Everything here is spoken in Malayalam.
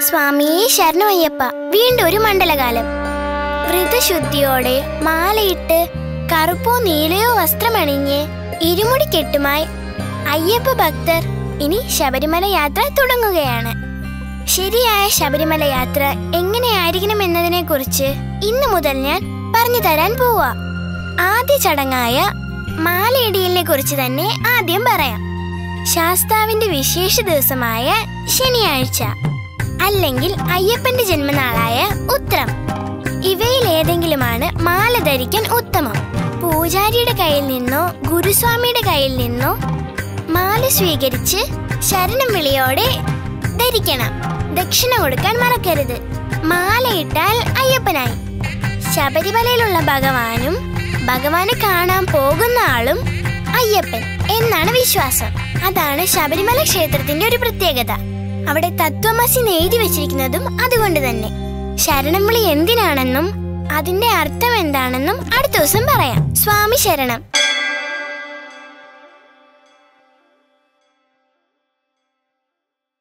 സ്വാമിയെ ശരണമയ്യപ്പ വീണ്ടും ഒരു മണ്ഡലകാലം വ്രതശുദ്ധിയോടെ മാലയിട്ട് കറുപ്പോ നീലയോ വസ്ത്രമണിഞ്ഞ് ഇരുമുടി കെട്ടുമായി അയ്യപ്പ ഭക്തർ ഇനി ശബരിമല യാത്ര തുടങ്ങുകയാണ് ശരിയായ ശബരിമല യാത്ര എങ്ങനെയായിരിക്കണം എന്നതിനെ കുറിച്ച് ഇന്നു മുതൽ ഞാൻ പറഞ്ഞു തരാൻ പോവാ ആദ്യ ചടങ്ങായ മാലയിടിയലിനെ കുറിച്ച് തന്നെ ആദ്യം പറയാം ശാസ്താവിന്റെ വിശേഷ ദിവസമായ ശനിയാഴ്ച അല്ലെങ്കിൽ അയ്യപ്പന്റെ ജന്മനാളായ ഉത്രം ഇവയിൽ ഏതെങ്കിലുമാണ് മാല ധരിക്കാൻ ഉത്തമം പൂജാരിയുടെ കയ്യിൽ നിന്നോ ഗുരുസ്വാമിയുടെ കയ്യിൽ നിന്നോ മാല സ്വീകരിച്ച് ശരണം വിളിയോടെ ധരിക്കണം ദക്ഷിണ കൊടുക്കാൻ മറക്കരുത് മാലയിട്ടാൽ അയ്യപ്പനായി ശബരിമലയിലുള്ള ഭഗവാനും ഭഗവാനെ കാണാൻ പോകുന്ന ആളും അയ്യപ്പൻ എന്നാണ് വിശ്വാസം അതാണ് ശബരിമല ക്ഷേത്രത്തിന്റെ ഒരു പ്രത്യേകത അവിടെ തത്വമസി എഴുതി വെച്ചിരിക്കുന്നതും അതുകൊണ്ട് തന്നെ ശരണം വിളി എന്തിനാണെന്നും അതിന്റെ അർത്ഥം എന്താണെന്നും അടുത്ത ദിവസം പറയാം സ്വാമി ശരണം